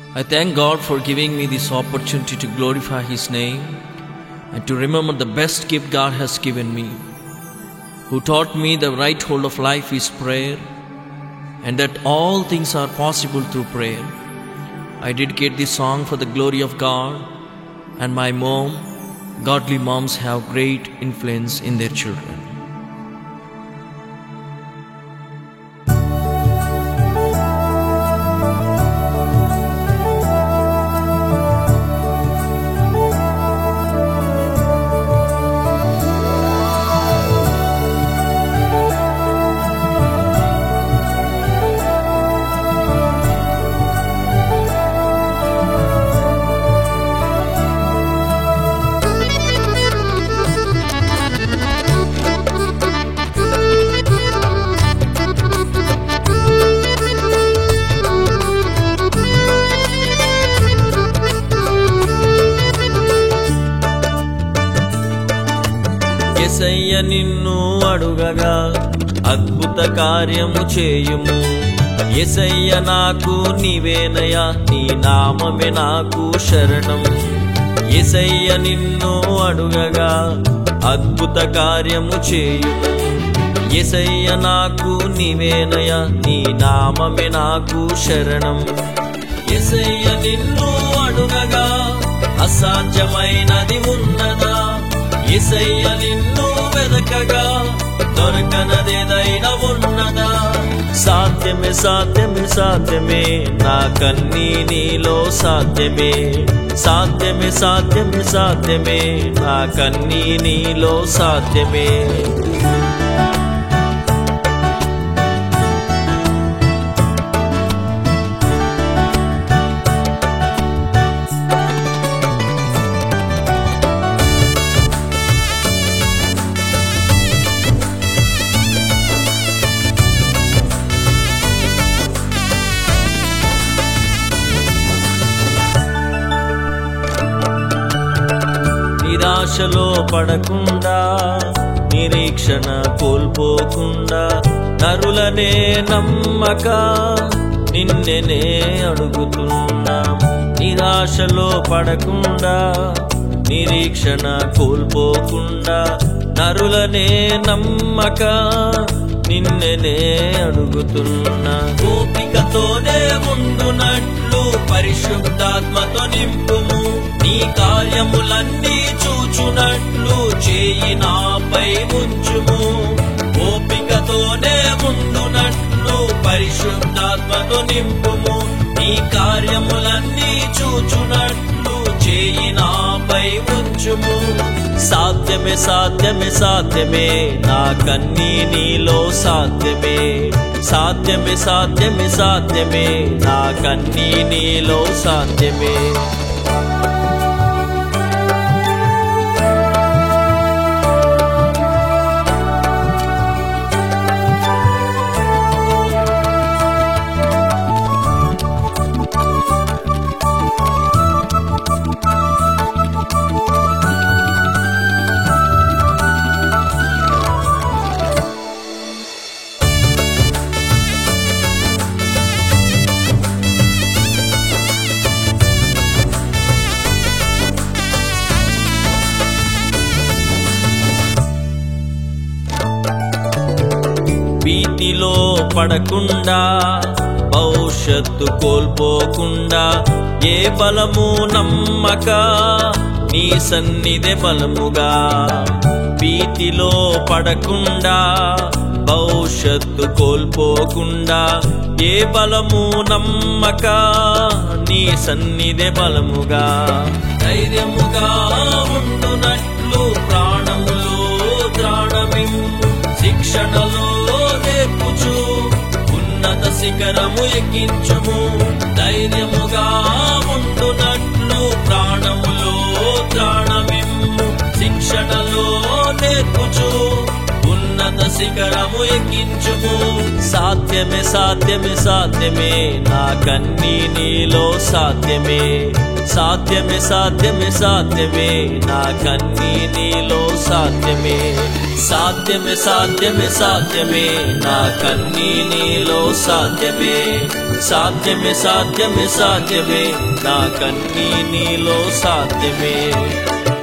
I thank God for giving me this opportunity to glorify His name and to remember the best gift God has given me, who taught me the right hold of life is prayer and that all things are possible through prayer. I dedicate this song for the glory of God and my mom. Godly moms have great influence in their children. ఎసయ్య నిన్ను అడుగగా అద్భుత కార్యము చేయుము ఎసయ్య నాకు నీవేనయా నీ నామమే నాకు శరణం ఎసయ్య నిన్ను అడుగగా అద్భుత కార్యము చేయుము ఎసయ్య నాకు నీవేనయా నీ నామమే నాకు శరణం ఎసయ్య నిన్ను అడుగగా అసాధ్యమైనది ఉన్నదా ఎసయ్య నిన్ను వెదకగా దొరకనదేదైనా ఉన్నదా సాధ్యమే సాధ్యమే సాధ్యమే నా కన్నీ నీలో సాధ్యమే సాధ్యమే సాధ్యమే సాధ్యమే నా కన్నీ నీలో సాధ్యమే నిరాశలో పడకుండా నిరీక్షణ కోల్పోకుండా నరులనే నమ్మక నిన్నెనే అడుగుతున్నా నిరాశలో పడకుండా నిరీక్షణ కోల్పోకుండా నరులనే నమ్మక నిన్నెనే అడుగుతున్నా గోపికతోనే ఉండునట్లు పరిశుద్ధాత్మతో నింపుము నీ కార్యములన్నీ చూచునట్లు చేయి నాపై ఉంచుము ఓపికతోనే ఉండునట్లు పరిశుద్ధాత్మతో నింపుము నీ కార్యములన్నీ చూచునట్లు చేయి నాపై ఉంచుము సాధ్యమే సాధ్యమే సాధ్యమే నా కన్నీ నీలో సాధ్యమే సాధ్యమే సాధ్యమే సాధ్యమే నా కన్నీ నీలో సాధ్యమే భీతిలో పడకుండా భవిష్యత్తు కోల్పోకుండా ఏ బలము నమ్మక నీ సన్నిధి బలముగా భీతిలో పడకుండా భవిష్యత్తు కోల్పోకుండా ఏ బలము నమ్మక నీ సన్నిధి బలముగా ధైర్యముగా ఉండునట్లు ప్రాణములో త్రాణమిమ్ము శిక్షణలో నేర్పుచు ఉన్నత శిఖరము ఎక్కించుము ధైర్యముగా ఉండునట్లు ప్రాణములో త్రాణమిమ్ము శిక్షణలో నేర్పుచు ఉన్నత శిఖరము ఎక్కించుము సాధ్యమే సాధ్యమే సాధ్యమే నా కన్నీ నీలో సాధ్యమే సాధ్యమే సాధ్యమే సాధ్యమే నా కన్నీ నీలో సాధ్యమే సాధ్యమే సాధ్యమే సాధ్యమే నా కన్నీ నీలో సాధ్యమే సాధ్యమే సాధ్యమే సాధ్యమే నా కన్నీ నీలో సాధ్యమే